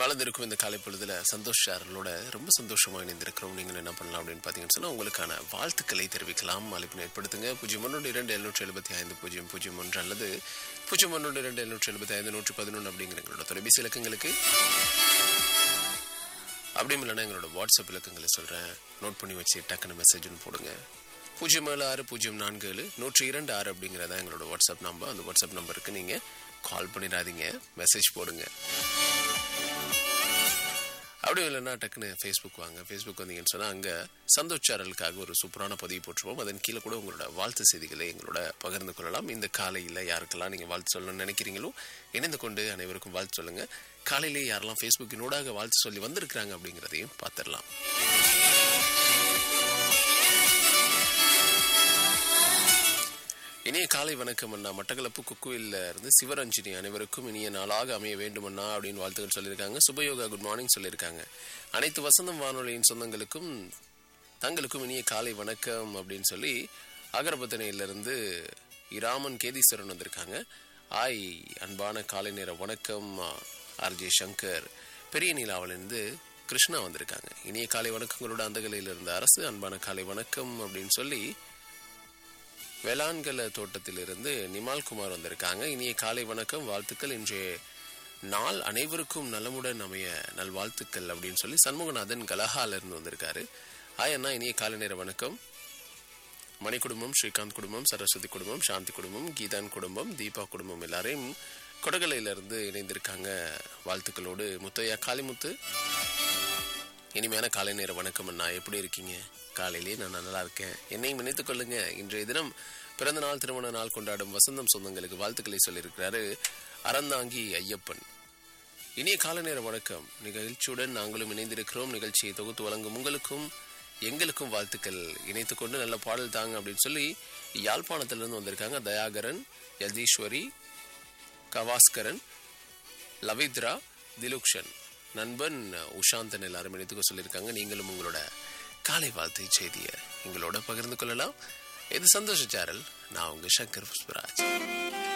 வளர்ந்திருக்கும் இந்த காலை பொழுதுல சந்தோஷ் சாரலோட ரொம்ப சந்தோஷமா இணைந்திருக்கிறோம் நீங்கள் என்ன பண்ணலாம் அப்படின்னு பார்த்தீங்கன்னு சொன்னா உங்களுக்கான வாழ்த்துக்களை தெரிவிக்கலாம் அழைப்பினை ஏற்படுத்துங்க பூஜ்ஜியம் ஒன்று இரண்டு எழுநூற்றி எழுபத்தி ஐந்து பூஜ்ஜியம் பூஜ்ஜியம் ஒன்று அல்லது பூஜ்ஜியம் ஒன்று இரண்டு எழுநூற்றி எழுபத்தி ஐந்து நூற்றி பதினொன்று அப்படிங்கிற எங்களோட தொலைபேசி இலக்கங்களுக்கு அப்படியும் இல்லைன்னா எங்களோட வாட்ஸ்அப் இலக்கங்களை சொல்கிறேன் நோட் பண்ணி வச்சு டக்குன்னு மெசேஜ்னு போடுங்க பூஜ்ஜியம் ஏழு ஆறு பூஜ்ஜியம் நான்கு ஏழு நூற்றி இரண்டு ஆறு அப்படிங்கிறதா எங்களோட வாட்ஸ்அப் நம்பர் அந்த வாட்ஸ்அப் நம்பருக்கு நீங்கள் கால் பண்ணிடாதீங்க மெசேஜ் போடுங்க அப்படியும் இல்லைன்னா டக்குன்னு ஃபேஸ்புக் வாங்க ஃபேஸ்புக் வந்தீங்கன்னு சொன்னால் அங்கே சந்தோஷ் சேனலுக்காக ஒரு சூப்பரான பதிவு போட்டுருவோம் அதன் கீழே கூட உங்களோட வாழ்த்து செய்திகளை எங்களோட பகிர்ந்து கொள்ளலாம் இந்த காலையில் யாருக்கெல்லாம் நீங்கள் வாழ்த்து சொல்லணும்னு நினைக்கிறீங்களோ இணைந்து கொண்டு அனைவருக்கும் வாழ்த்து சொல்லுங்கள் காலையிலேயே யாரெல்லாம் ஃபேஸ்புக்கினூடாக வாழ்த்து சொல்லி வந்திருக்கிறாங்க அப்படிங்கிறதையும் பார்த்துடலாம் இனிய காலை வணக்கம் அண்ணா மட்டக்களப்பு குக்குவில்ல இருந்து சிவரஞ்சினி அனைவருக்கும் இனிய நாளாக அமைய வேண்டும் அண்ணா அப்படின்னு வாழ்த்துக்கள் சொல்லியிருக்காங்க சுபயோகா குட் மார்னிங் சொல்லியிருக்காங்க அனைத்து வசந்தம் வானொலியின் சொந்தங்களுக்கும் தங்களுக்கும் இனிய காலை வணக்கம் அப்படின்னு சொல்லி அகரபத்தனையிலிருந்து இராமன் கேதீஸ்வரன் வந்திருக்காங்க ஆய் அன்பான காலை நேர வணக்கம் ஆர்ஜே சங்கர் பெரிய நீலாவிலிருந்து கிருஷ்ணா வந்திருக்காங்க இனிய காலை வணக்கங்களோட அந்தகலையில் இருந்த அரசு அன்பான காலை வணக்கம் அப்படின்னு சொல்லி வேளாண்கல தோட்டத்திலிருந்து நிமால் குமார் வந்திருக்காங்க இனிய காலை வணக்கம் வாழ்த்துக்கள் இன்றைய நாள் அனைவருக்கும் நலமுடன் அமைய நல்வாழ்த்துக்கள் அப்படின்னு சொல்லி சண்முகநாதன் கலஹால இருந்து வந்திருக்காரு ஹாய் அண்ணா இனிய காலை நேர வணக்கம் மணி குடும்பம் ஸ்ரீகாந்த் குடும்பம் சரஸ்வதி குடும்பம் சாந்தி குடும்பம் கீதான் குடும்பம் தீபா குடும்பம் எல்லாரையும் கொடகலையிலிருந்து இணைந்திருக்காங்க வாழ்த்துக்களோடு முத்தையா காளிமுத்து இனிமையான காலை நேர வணக்கம் அண்ணா எப்படி இருக்கீங்க காலையிலேயே நான் நல்லா இருக்கேன் என்னையும் நினைத்துக் கொள்ளுங்க இன்றைய தினம் பிறந்த நாள் திருமண நாள் கொண்டாடும் வசந்தம் சொந்தங்களுக்கு வாழ்த்துக்களை சொல்லியிருக்கிறாரு அறந்தாங்கி ஐயப்பன் இனிய கால நேர வணக்கம் நிகழ்ச்சியுடன் நாங்களும் இணைந்திருக்கிறோம் நிகழ்ச்சியை தொகுத்து வழங்கும் உங்களுக்கும் எங்களுக்கும் வாழ்த்துக்கள் இணைத்துக் கொண்டு நல்ல பாடல் தாங்க அப்படின்னு சொல்லி யாழ்ப்பாணத்திலிருந்து வந்திருக்காங்க தயாகரன் யதீஸ்வரி கவாஸ்கரன் லவித்ரா திலுக்ஷன் நண்பன் உஷாந்தன் எல்லாரும் இணைத்துக்க சொல்லியிருக்காங்க நீங்களும் உங்களோட காலை வாழ்த்தை செய்தியை எங்களோட பகிர்ந்து கொள்ளலாம் இது சந்தோஷ சேரல் நான் உங்க சங்கர் புஷ்பராஜ்